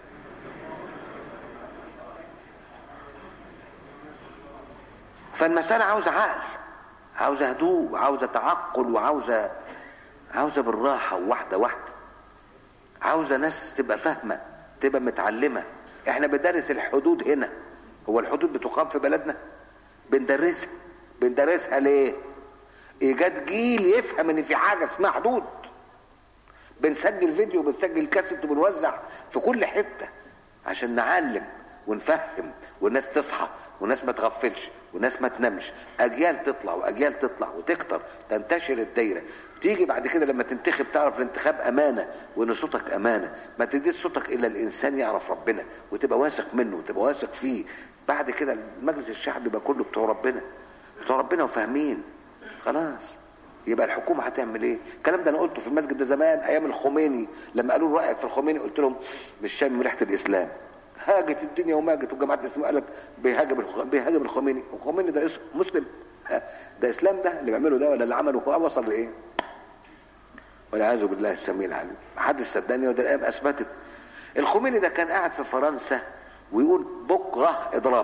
Speaker 2: فالمسألة عاوزة عقل عاوزة هدوء عاوزة تعقل وعاوزة عاوزة بالراحة وواحدة واحدة عاوزة ناس تبقى فاهمة تبقى متعلمة احنا بندرس الحدود هنا هو الحدود بتقام في بلدنا بندرسها بندرسها ليه ايجاد جيل يفهم ان في حاجة اسمها حدود بنسجل فيديو وبنسجل كاسيت وبنوزع في كل حتة عشان نعلم ونفهم والناس تصحى والناس ما تغفلش والناس ما تنامش اجيال تطلع واجيال تطلع وتكتر تنتشر الدايره تيجي بعد كده لما تنتخب تعرف الانتخاب امانه وان صوتك امانه ما تديش صوتك الا الانسان يعرف ربنا وتبقى واثق منه وتبقى واثق فيه بعد كده المجلس الشعبي يبقى كله بتوع ربنا بتوع ربنا وفاهمين خلاص يبقى الحكومه هتعمل ايه الكلام ده انا قلته في المسجد ده زمان ايام الخميني لما قالوا رايك في الخميني قلت لهم مش شامم ريحه الاسلام هاجت الدنيا وماجت وجماعه الاسلام قالت بيهاجم الخ- بيهاجم الخميني الخميني ده اسم مسلم ها، ده اسلام ده اللي بيعمله ده ولا اللي عمله هو وصل لايه والعياذ بالله السميع العليم محدش صدقني وده الايام اثبتت الخميني ده كان قاعد في فرنسا ويقول بكره اضراب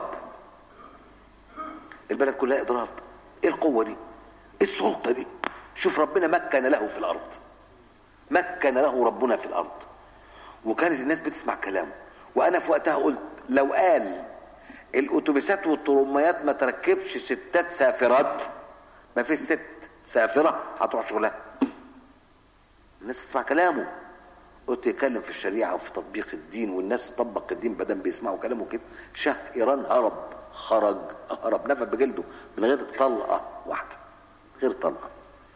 Speaker 2: البلد كلها اضراب ايه القوه دي ايه السلطه دي شوف ربنا مكن له في الارض مكن له ربنا في الارض وكانت الناس بتسمع كلامه وانا في وقتها قلت لو قال الاتوبيسات والطرميات ما تركبش ستات سافرات ما فيش ست سافره هتروح شغلها الناس بتسمع كلامه قلت يتكلم في الشريعه وفي تطبيق الدين والناس تطبق الدين بدل بيسمعوا كلامه كده شاه ايران هرب خرج هرب نفى بجلده من غير طلقه واحده غير طلقه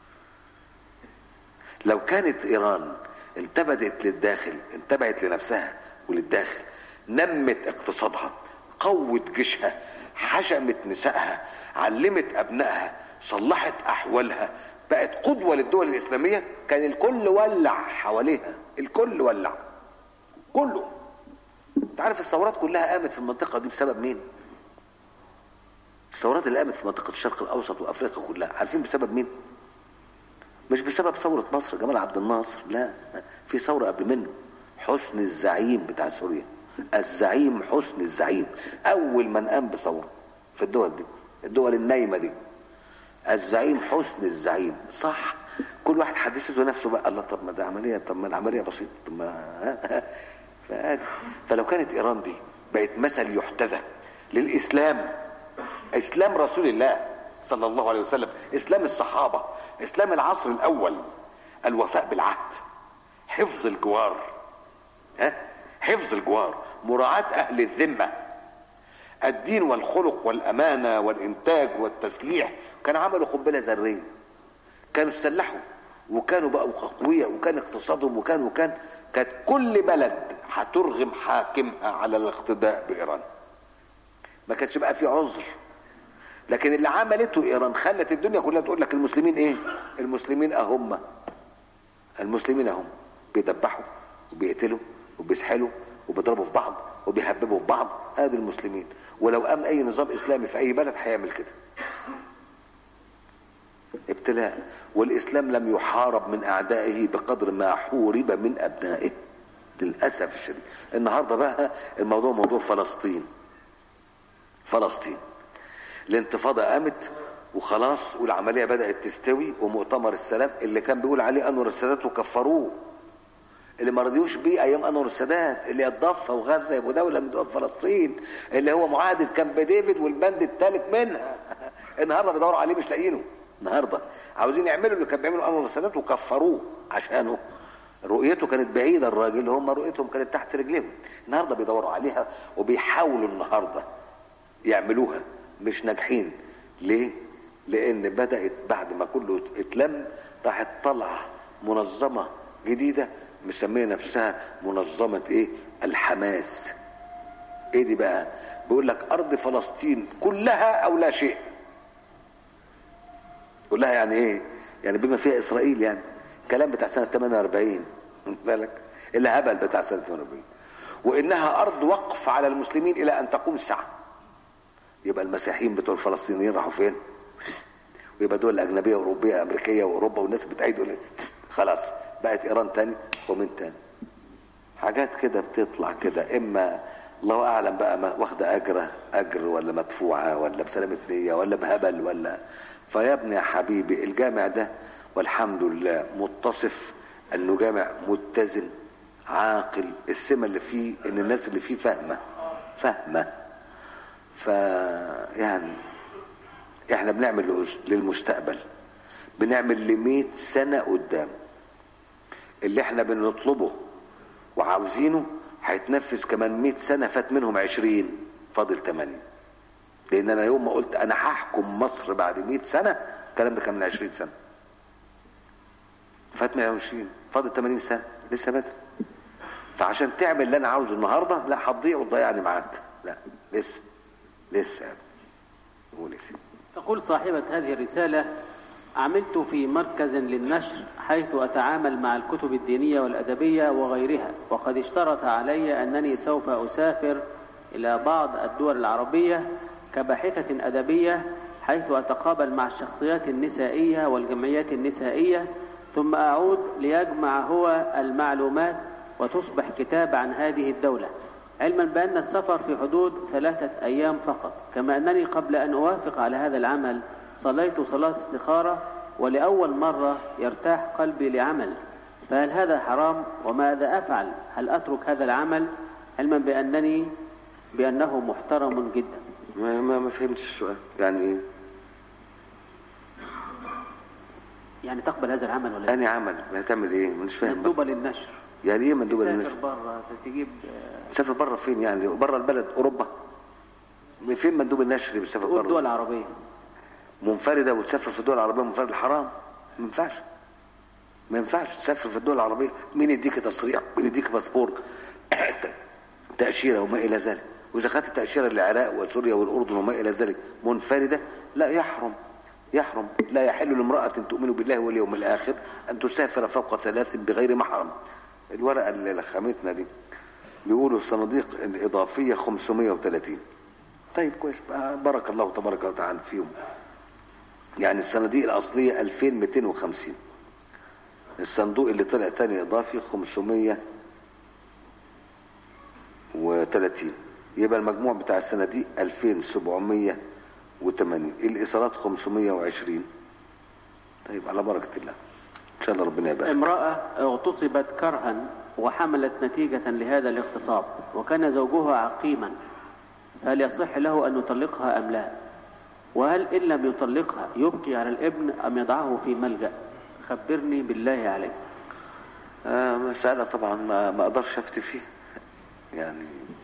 Speaker 2: لو كانت ايران انتبهت للداخل انتبهت لنفسها وللداخل نمت اقتصادها قوت جيشها حشمت نسائها علمت ابنائها صلحت احوالها بقت قدوه للدول الاسلاميه كان الكل ولع حواليها الكل ولع كله انت عارف الثورات كلها قامت في المنطقه دي بسبب مين الثورات اللي قامت في منطقه الشرق الاوسط وافريقيا كلها عارفين بسبب مين مش بسبب ثورة مصر جمال عبد الناصر لا في ثورة قبل منه حسن الزعيم بتاع سوريا الزعيم حسن الزعيم أول من قام بثورة في الدول دي الدول النايمة دي الزعيم حسن الزعيم صح كل واحد حدثته نفسه بقى الله طب ما ده عملية طب ما العملية بسيطة طب ما فادي فلو كانت إيران دي بقت مثل يحتذى للإسلام إسلام رسول الله صلى الله عليه وسلم إسلام الصحابة إسلام العصر الأول الوفاء بالعهد حفظ الجوار ها حفظ الجوار مراعاة أهل الذمة الدين والخلق والأمانة والإنتاج والتسليح كان عملوا قنبلة ذرية كانوا تسلحوا وكانوا بقوا أقوياء وكان اقتصادهم وكان وكان كانت كل بلد هترغم حاكمها على الاقتداء بإيران ما كانش بقى في عذر لكن اللي عملته ايران خلت الدنيا كلها تقول لك المسلمين ايه المسلمين اهم المسلمين اهم بيدبحوا وبيقتلوا وبيسحلوا وبيضربوا في بعض وبيهببوا في بعض ادي المسلمين ولو قام اي نظام اسلامي في اي بلد هيعمل كده ابتلاء والاسلام لم يحارب من اعدائه بقدر ما حورب من ابنائه للاسف الشديد النهارده بقى الموضوع موضوع فلسطين فلسطين الانتفاضة قامت وخلاص والعملية بدأت تستوي ومؤتمر السلام اللي كان بيقول عليه أنور السادات وكفروه اللي ما رضيوش بيه أيام أنور السادات اللي الضفة وغزة يبقوا دولة من دول فلسطين اللي هو معاهدة كامب ديفيد والبند الثالث منها النهارده بيدوروا عليه مش لاقيينه النهارده عاوزين يعملوا اللي كان بيعمله أنور السادات وكفروه عشانه رؤيته كانت بعيدة الراجل هم رؤيتهم كانت تحت رجليهم النهارده بيدوروا عليها وبيحاولوا النهارده يعملوها مش ناجحين ليه لان بدات بعد ما كله اتلم راحت طالعه منظمه جديده مسميه نفسها منظمه ايه الحماس ايه دي بقى بيقول لك ارض فلسطين كلها او لا شيء كلها يعني ايه يعني بما فيها اسرائيل يعني كلام بتاع سنه 48 بالك اللي هبل بتاع سنه 48 وانها ارض وقف على المسلمين الى ان تقوم الساعه يبقى المسيحيين بتوع الفلسطينيين راحوا فين ويبقى دول الاجنبيه اوروبيه امريكيه واوروبا والناس بتعيد يقول خلاص بقت ايران تاني ومن تاني حاجات كده بتطلع كده اما الله اعلم بقى ما- واخده اجر اجر ولا مدفوعه ولا بسلامه نيه ولا بهبل ولا فيا ابني يا حبيبي الجامع ده والحمد لله متصف انه جامع متزن عاقل السمه اللي فيه ان الناس اللي فيه فاهمه فاهمه ف يعني احنا بنعمل لأس- للمستقبل بنعمل لمئة سنة قدام اللي احنا بنطلبه وعاوزينه هيتنفذ كمان 100 سنة فات منهم 20 فاضل 8 لان انا يوم ما قلت انا هحكم مصر بعد 100 سنة الكلام ده كان من 20 سنة فات من 20 فاضل 80 سنة لسه بدري فعشان تعمل اللي انا عاوزه النهارده لا هتضيع وتضيعني معاك لا لسه لسه يعني قول يا سيدي
Speaker 1: تقول صاحبة هذه الرسالة عملت في مركز للنشر حيث أتعامل مع الكتب الدينية والأدبية وغيرها وقد اشترط علي أنني سوف أسافر إلى بعض الدول العربية كباحثة أدبية حيث أتقابل مع الشخصيات النسائية والجمعيات النسائية ثم أعود ليجمع هو المعلومات وتصبح كتاب عن هذه الدولة علما بأن السفر في حدود ثلاثة أيام فقط كما أنني قبل أن أوافق على هذا العمل صليت صلاة استخارة ولأول مرة يرتاح قلبي لعمل فهل هذا حرام وماذا أفعل هل أترك هذا العمل علما بأنني بأنه محترم جدا
Speaker 2: ما ما, ما فهمتش السؤال يعني ايه
Speaker 1: يعني تقبل هذا العمل ولا لا؟
Speaker 2: اني عمل هتعمل ايه مش فاهم
Speaker 1: مندوبة للنشر
Speaker 2: يعني ايه مندوب
Speaker 1: تسافر
Speaker 2: للنشر
Speaker 1: بره تجيب آه،
Speaker 2: تسافر بره فين يعني بره البلد اوروبا من فين مندوب النشر اللي بيسافر
Speaker 1: تقول دول
Speaker 2: بره
Speaker 1: عربية
Speaker 2: منفرده وتسافر في الدول العربيه منفرد الحرام ما ينفعش ما ينفعش تسافر في الدول العربيه مين يديك تصريح مين يديك باسبور تاشيره وما الى ذلك واذا خدت تاشيره للعراق وسوريا والاردن وما الى ذلك منفرده لا يحرم يحرم لا يحل لامراه تؤمن بالله واليوم الاخر ان تسافر فوق ثلاث بغير محرم الورقه اللي لخمتنا دي بيقولوا الصناديق الاضافيه 530 طيب كويس بارك الله تبارك وتعالى فيهم يعني الصناديق الأصلية 2250 الصندوق اللي طلع تاني إضافي 530 يبقى المجموع بتاع الصناديق 2780 الإيصالات 520 طيب على بركة الله إن شاء الله ربنا يبارك
Speaker 1: امرأة اغتصبت كرها وحملت نتيجة لهذا الاغتصاب وكان زوجها عقيما فهل يصح له أن يطلقها أم لا وهل إن لم يطلقها يبقي على الابن أم يضعه في ملجأ خبرني بالله عليك
Speaker 2: آه مسألة طبعا ما, ما أقدرش أفتي فيها يعني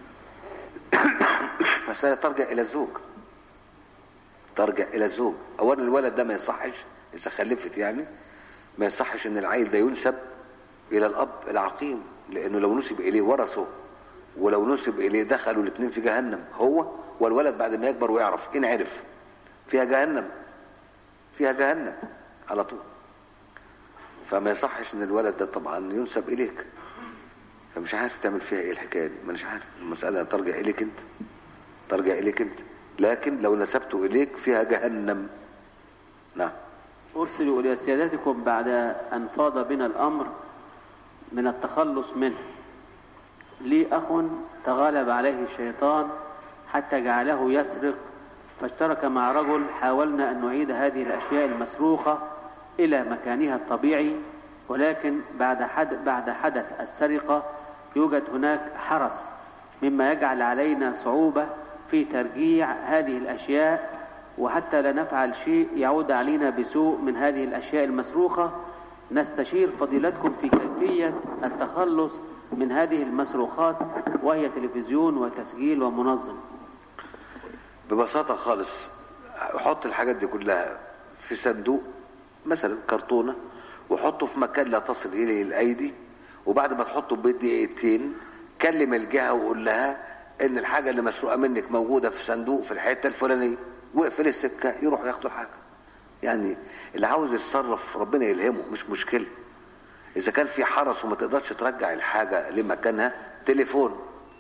Speaker 2: مسألة ترجع إلى الزوج ترجع إلى الزوج أولا الولد ده ما يصحش إذا خلفت يعني ما يصحش إن العيل ده ينسب إلى الأب العقيم لأنه لو نسب إليه ورثه ولو نسب إليه دخلوا الاثنين في جهنم هو والولد بعد ما يكبر ويعرف إن عرف فيها جهنم فيها جهنم على طول فما يصحش ان الولد ده طبعا ينسب اليك فمش عارف تعمل فيها ايه الحكايه دي ما مش عارف المساله ترجع اليك انت ترجع اليك انت لكن لو نسبته اليك فيها جهنم نعم
Speaker 1: أرسل إلى سيادتكم بعد أن فاض بنا الأمر من التخلص منه لي أخ تغالب عليه الشيطان حتى جعله يسرق فاشترك مع رجل حاولنا أن نعيد هذه الأشياء المسروقة إلى مكانها الطبيعي ولكن بعد حدث, بعد حدث السرقة يوجد هناك حرس مما يجعل علينا صعوبة في ترجيع هذه الأشياء وحتى لا نفعل شيء يعود علينا بسوء من هذه الأشياء المسروقة نستشير فضيلتكم في كيفية التخلص من هذه المسروقات وهي تلفزيون وتسجيل ومنظم
Speaker 2: ببساطه خالص حط الحاجات دي كلها في صندوق مثلا كرتونه وحطه في مكان لا تصل اليه الايدي وبعد ما تحطه بدقيقتين كلم الجهه وقول لها ان الحاجه اللي مسروقه منك موجوده في صندوق في الحته الفلانيه واقفل السكه يروحوا ياخدوا الحاجه يعني اللي عاوز يتصرف ربنا يلهمه مش مشكله اذا كان في حرس وما تقدرش ترجع الحاجه لمكانها تليفون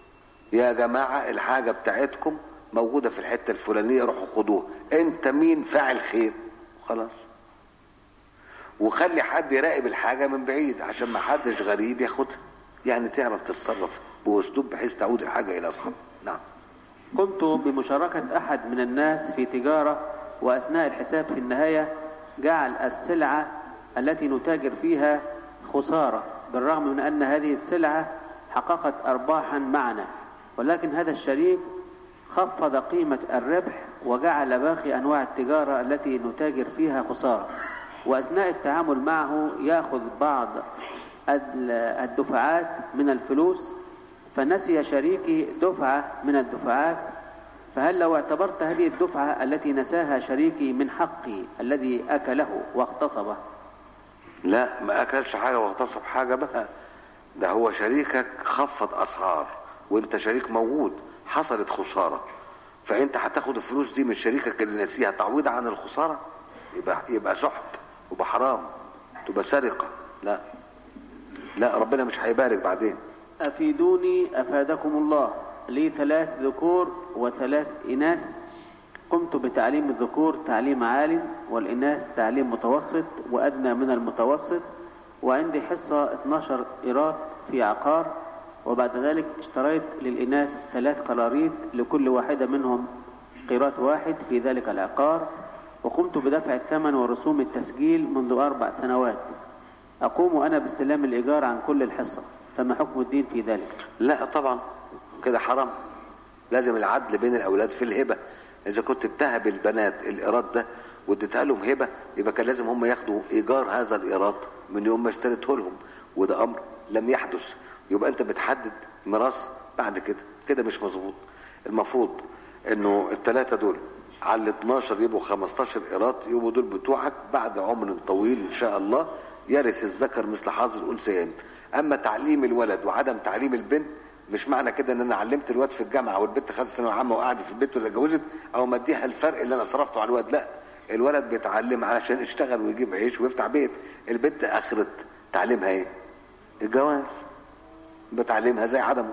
Speaker 2: يا جماعة الحاجة بتاعتكم موجودة في الحتة الفلانية روحوا خدوها انت مين فاعل خير خلاص وخلي حد يراقب الحاجة من بعيد عشان ما حدش غريب ياخدها يعني تعرف تتصرف بأسلوب بحيث تعود الحاجة إلى أصحابها نعم
Speaker 1: قمت بمشاركة أحد من الناس في تجارة وأثناء الحساب في النهاية جعل السلعة التي نتاجر فيها خسارة بالرغم من أن هذه السلعة حققت أرباحا معنا ولكن هذا الشريك خفض قيمة الربح وجعل باقي أنواع التجارة التي نتاجر فيها خسارة وأثناء التعامل معه يأخذ بعض الدفعات من الفلوس فنسي شريكي دفعة من الدفعات فهل لو اعتبرت هذه الدفعة التي نساها شريكي من حقي الذي أكله واغتصبه
Speaker 2: لا ما أكلش حاجة واغتصب حاجة بقى ده هو شريكك خفض أسعار وانت شريك موجود حصلت خسارة فانت هتاخد الفلوس دي من شريكك اللي نسيها تعويض عن الخسارة يبقى يبقى سحت يبقى حرام تبقى سرقة لا لا ربنا مش هيبارك بعدين
Speaker 1: أفيدوني أفادكم الله لي ثلاث ذكور وثلاث إناث قمت بتعليم الذكور تعليم عال والإناث تعليم متوسط وأدنى من المتوسط وعندي حصة 12 إيراد في عقار وبعد ذلك اشتريت للإناث ثلاث قراريط لكل واحدة منهم قيراط واحد في ذلك العقار وقمت بدفع الثمن ورسوم التسجيل منذ أربع سنوات أقوم أنا باستلام الإيجار عن كل الحصة فما حكم الدين في ذلك
Speaker 2: لا طبعا كده حرام لازم العدل بين الأولاد في الهبة إذا كنت بتهب البنات الإيراد ده واديتها لهم هبة يبقى كان لازم هم ياخدوا إيجار هذا الإيراد من يوم ما اشتريته لهم وده أمر لم يحدث يبقى أنت بتحدد ميراث بعد كده كده مش مظبوط المفروض إنه الثلاثة دول على ال 12 يبقوا 15 إيراد يبقوا دول بتوعك بعد عمر طويل إن شاء الله يرث الذكر مثل حظ الأنثيين أما تعليم الولد وعدم تعليم البنت مش معنى كده ان انا علمت الواد في الجامعه والبنت خدت ثانويه عامه وقعدت في البيت ولا اتجوزت او ما اديها الفرق اللي انا صرفته على الواد لا الولد بيتعلم علشان يشتغل ويجيب عيش ويفتح بيت البنت اخرت تعليمها ايه الجواز بتعليمها زي عدمه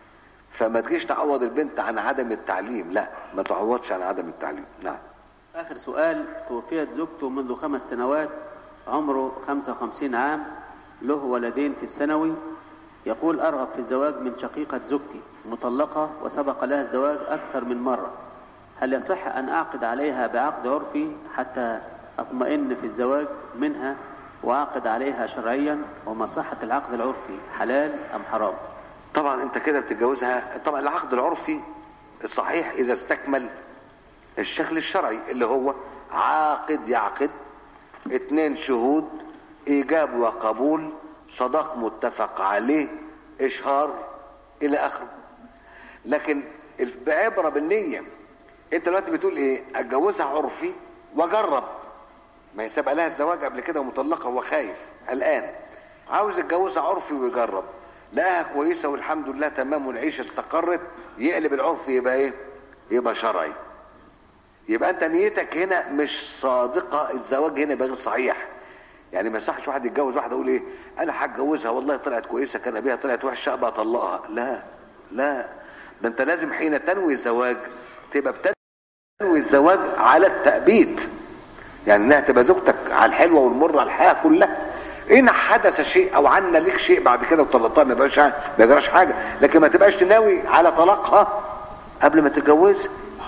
Speaker 2: فما تجيش تعوض البنت عن عدم التعليم لا ما تعوضش عن عدم التعليم نعم
Speaker 1: آخر سؤال توفيت زوجته منذ خمس سنوات عمره 55 عام له ولدين في الثانوي يقول أرغب في الزواج من شقيقة زوجتي مطلقة وسبق لها الزواج أكثر من مرة هل يصح أن أعقد عليها بعقد عرفي حتى أطمئن في الزواج منها وأعقد عليها شرعيا وما صحة العقد العرفي حلال أم حرام
Speaker 2: طبعا انت كده بتتجوزها طبعا العقد العرفي الصحيح اذا استكمل الشكل الشرعي اللي هو عاقد يعقد اتنين شهود ايجاب وقبول صداق متفق عليه اشهار الى اخره لكن بعبره بالنيه انت دلوقتي بتقول ايه اتجوزها عرفي واجرب ما يسبق لها الزواج قبل كده ومطلقه وخايف الان عاوز يتجوزها عرفي ويجرب لقاها كويسه والحمد لله تمام والعيشه استقرت يقلب العرف يبقى ايه يبقى شرعي يبقى انت نيتك هنا مش صادقه الزواج هنا غير صحيح يعني ما يصحش واحد يتجوز واحده يقول ايه انا هتجوزها والله طلعت كويسه كان بيها طلعت وحشه ابقى اطلقها لا لا ده انت لازم حين تنوي الزواج تبقى بتنوي الزواج على التأبيد يعني انها تبقى زوجتك على الحلوه والمره على الحياه كلها ان حدث شيء او عنا لك شيء بعد كده وطلقتها ما يبقاش ما يجراش حاجه لكن ما تبقاش تناوي على طلاقها قبل ما تتجوزها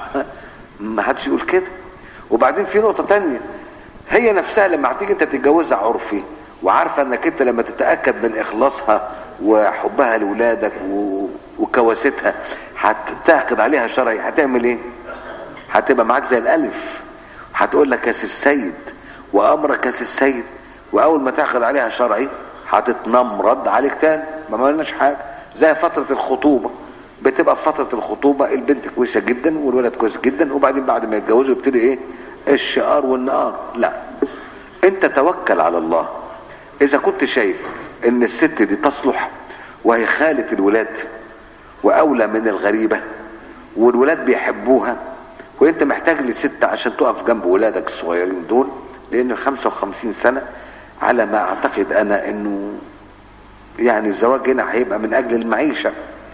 Speaker 2: ما حدش يقول كده وبعدين في نقطه تانية هي نفسها لما هتيجي انت تتجوزها عرفي وعارفه انك انت لما تتاكد من اخلاصها وحبها لاولادك و... وكواستها هتعقد عليها شرعي هتعمل ايه هتبقى معاك زي الالف هتقول لك يا سي السيد وامرك يا سي السيد واول ما تعقد عليها شرعي هتتنمرد عليك تاني ما عملناش حاجه زي فتره الخطوبه بتبقى في فتره الخطوبه البنت كويسه جدا والولد كويس جدا وبعدين بعد ما يتجوزوا يبتدي ايه الشقار والنقار لا انت توكل على الله اذا كنت شايف ان الست دي تصلح وهي خالة الولاد واولى من الغريبة والولاد بيحبوها وانت محتاج لست عشان تقف جنب ولادك الصغيرين دول لان ال 55 سنة على ما اعتقد انا انه يعني الزواج هنا هيبقى من اجل المعيشة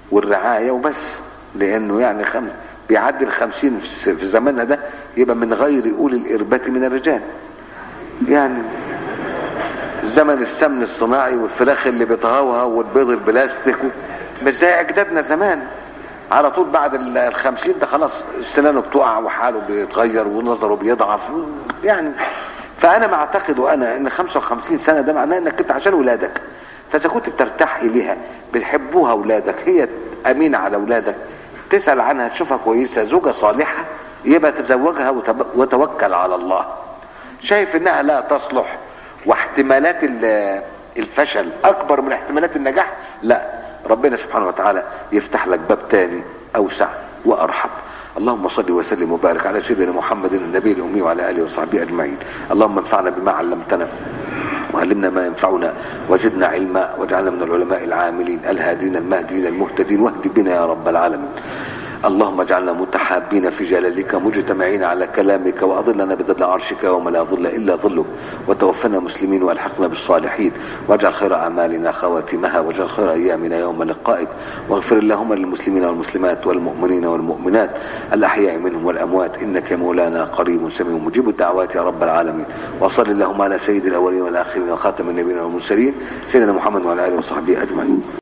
Speaker 2: والرعاية وبس لأنه يعني خم... بيعدي الخمسين في الس- في زماننا ده يبقى من غير أولي الإربة من الرجال يعني زمن السمن الصناعي والفراخ اللي بتهوهو والبيض البلاستيك مش زي أجدادنا زمان على طول بعد ال- الخمسين ده خلاص سنانه بتقع وحاله بيتغير ونظره بيضعف يعني فأنا ما أعتقد وأنا إن 55 سنة ده معناه إنك أنت عشان ولادك فإذا كنت بترتاح إليها بتحبوها أولادك هي أمينة على أولادك تسأل عنها تشوفها كويسة زوجة صالحة يبقى تزوجها وتب- وتوكل على الله شايف إنها لا تصلح واحتمالات ال- الفشل أكبر من احتمالات النجاح لا ربنا سبحانه وتعالى يفتح لك باب تاني أوسع وأرحب اللهم صل وسلم وبارك على سيدنا محمد النبي الأمي وعلى آله وصحبه أجمعين اللهم انفعنا بما علمتنا وعلمنا ما ينفعنا وزدنا علما واجعلنا من العلماء العاملين الهادين المهديين المهتدين واهد بنا يا رب العالمين اللهم اجعلنا متحابين في جلالك مجتمعين على كلامك واظلنا بظل عرشك يوم لا ظل الا ظلك وتوفنا مسلمين والحقنا بالصالحين واجعل خير اعمالنا خواتمها واجعل خير ايامنا يوم لقائك واغفر اللهم للمسلمين والمسلمات والمؤمنين والمؤمنات الاحياء منهم والاموات انك يا مولانا قريب سميع مجيب الدعوات يا رب العالمين وصل اللهم على سيد الاولين والاخرين وخاتم النبيين والمرسلين سيدنا محمد وعلى اله وصحبه اجمعين